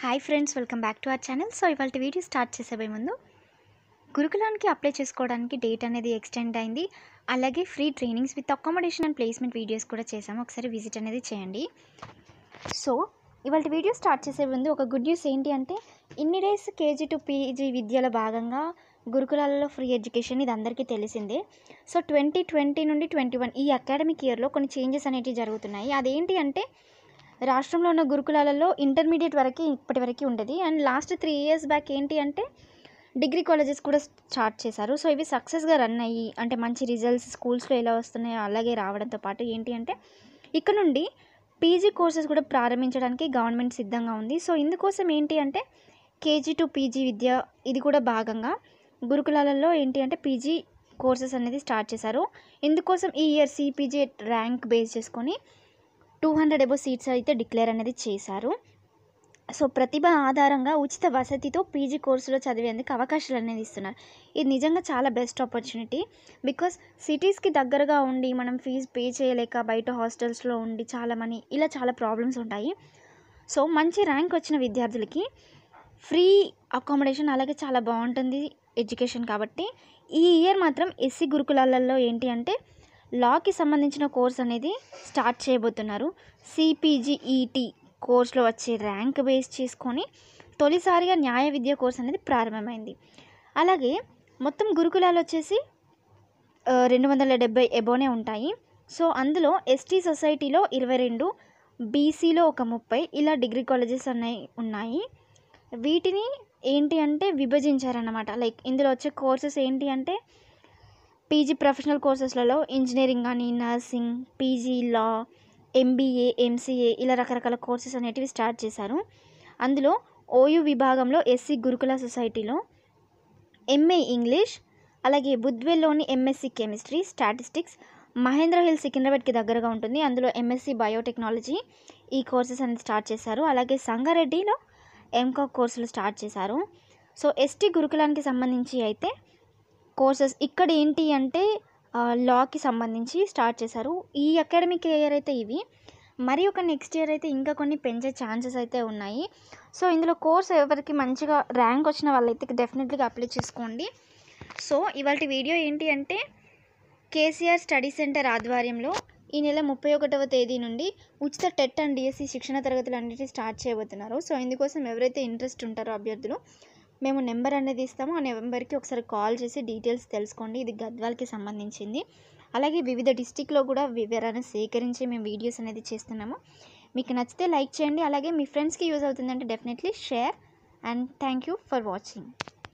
hi friends welcome back to our channel so ఇవాళ video start చేసేబోయే ముందు గురుకులానికి అప్లై చేసుకోవడానికి డేట్ అనేది ఎక్స్టెండ్ అయింది అలాగే free trainings with accommodation and placement videos కూడా చేసాము ఒకసారి విజిట్ అనేది చేయండి సో ఇవాళ వీడియో స్టార్ట్ చేసే ముందు ఒక గుడ్ న్యూస్ ఏంటి అంటే ఇన్ని డేస్ కేజీ టు పీజీ విద్యలో భాగంగా గురుకులాలలో ఫ్రీ ఎడ్యుకేషన్ ఇది అందరికీ తెలిసిందే సో ట్వంటీ ట్వంటీ నుండి ట్వంటీ వన్ ఈ అకాడమిక్ ఇయర్లో కొన్ని చేంజెస్ అనేవి జరుగుతున్నాయి అదేంటి అంటే రాష్ట్రంలో ఉన్న గురుకులాలలో ఇంటర్మీడియట్ వరకు ఇప్పటి వరకు ఉండేది and last three years back ఏంటి అంటే డిగ్రీ కాలేజెస్ కూడా స్టార్ట్ చేశారు సో ఇవి సక్సెస్గా రన్ అయ్యి అంటే మంచి రిజల్ట్స్ స్కూల్స్లో ఎలా వస్తున్నాయో అలాగే రావడంతో పాటు ఏంటి అంటే ఇక్కడ నుండి పీజీ కోర్సెస్ కూడా ప్రారంభించడానికి గవర్నమెంట్ సిద్ధంగా ఉంది సో ఇందుకోసం ఏంటి అంటే కేజీ టు పీజీ విద్య ఇది కూడా భాగంగా గురుకులాలలో ఏంటి అంటే పీజీ కోర్సెస్ అనేది స్టార్ట్ చేశారు ఇందుకోసం ఈ ఇయర్ సిపీజీ ర్యాంక్ బేస్ చేసుకొని టూ హండ్రెడ్ ఎబో సీట్స్ అయితే డిక్లేర్ అనేది చేశారు సో ప్రతిభ ఆధారంగా ఉచిత వసతితో పీజీ కోర్సులో చదివేందుకు అవకాశాలు అనేది ఇస్తున్నారు ఇది నిజంగా చాలా బెస్ట్ ఆపర్చునిటీ బికాస్ సిటీస్కి దగ్గరగా ఉండి మనం ఫీజు పే చేయలేక బయట హాస్టల్స్లో ఉండి చాలా మనీ ఇలా చాలా ప్రాబ్లమ్స్ ఉంటాయి సో మంచి ర్యాంక్ వచ్చిన విద్యార్థులకి ఫ్రీ అకామిడేషన్ అలాగే చాలా బాగుంటుంది ఎడ్యుకేషన్ కాబట్టి ఈ ఇయర్ మాత్రం ఎస్సీ గురుకులాలలో ఏంటి అంటే లాకి సంబంధించిన కోర్స్ అనేది స్టార్ట్ చేయబోతున్నారు సిపీజీఈటీ కోర్స్లో వచ్చే ర్యాంక్ బేస్ చేసుకొని తొలిసారిగా న్యాయ విద్య కోర్స్ అనేది ప్రారంభమైంది అలాగే మొత్తం గురుకులాలు వచ్చేసి ఆ, రెండు వందల డెబ్బై ఎబోనే ఉంటాయి సో అందులో ఎస్టీ సొసైటీలో ఇరవై రెండు బీసీలో ఒక ముప్పై ఇలా డిగ్రీ కాలేజెస్ ఉన్నాయి ఉన్నాయి వీటిని ఏంటి అంటే విభజించారన్నమాట లైక్ ఇందులో వచ్చే కోర్సెస్ ఏంటి అంటే పీజీ ప్రొఫెషనల్ కోర్సెస్లలో ఇంజనీరింగ్ కానీ nursing P G law M B A M C A ఇలా రకరకాల కోర్సెస్ అనేటివి స్టార్ట్ చేశారు అందులో ఓయూ విభాగంలో ఎస్సీ గురుకుల సొసైటీలో ఎంఏ ఇంగ్లీష్ అలాగే బుద్వెల్లోని M Sc chemistry statistics Mahendra hill సికింద్రాబాద్కి దగ్గరగా ఉంటుంది అందులో ఎంఎస్సి బయోటెక్నాలజీ ఈ కోర్సెస్ అనేది స్టార్ట్ చేశారు అలాగే సంగారెడ్డిలో ఎంకాక్ కోర్సులు స్టార్ట్ చేశారు సో ఎస్టీ గురుకులానికి సంబంధించి అయితే కోర్సెస్ ఇక్కడ ఏంటి అంటే లాకి సంబంధించి స్టార్ట్ చేశారు ఈ అకాడమిక్ ఇయర్ అయితే ఇవి మరి ఒక నెక్స్ట్ ఇయర్ అయితే ఇంకా కొన్ని పెంచే ఛాన్సెస్ అయితే ఉన్నాయి సో ఇందులో కోర్స్ ఎవరికి మంచిగా ర్యాంక్ వచ్చిన వాళ్ళైతే డెఫినెట్లీగా అప్లై చేసుకోండి సో ఇవాళ వీడియో ఏంటి అంటే కేసీఆర్ స్టడీ సెంటర్ ఆధ్వర్యంలో ఈ నెల ముప్పై ఒకటవ తేదీ నుండి ఉచిత టెట్ అండ్ డిఎస్సి శిక్షణ తరగతులు అన్నిటి స్టార్ట్ చేయబోతున్నారు సో ఇందుకోసం ఎవరైతే ఇంట్రెస్ట్ ఉంటారో అభ్యర్థులు మేము నెంబర్ అనేది ఇస్తాము ఆ నెంబర్కి ఒకసారి కాల్ చేసి డీటెయిల్స్ తెలుసుకోండి ఇది గద్వాల్కి సంబంధించింది అలాగే వివిధ డిస్టిక్లో కూడా వివరాలను సేకరించి మేము వీడియోస్ అనేది చేస్తున్నాము మీకు నచ్చితే లైక్ చేయండి అలాగే మీ ఫ్రెండ్స్కి యూజ్ అవుతుందంటే definitely share and thank you for watching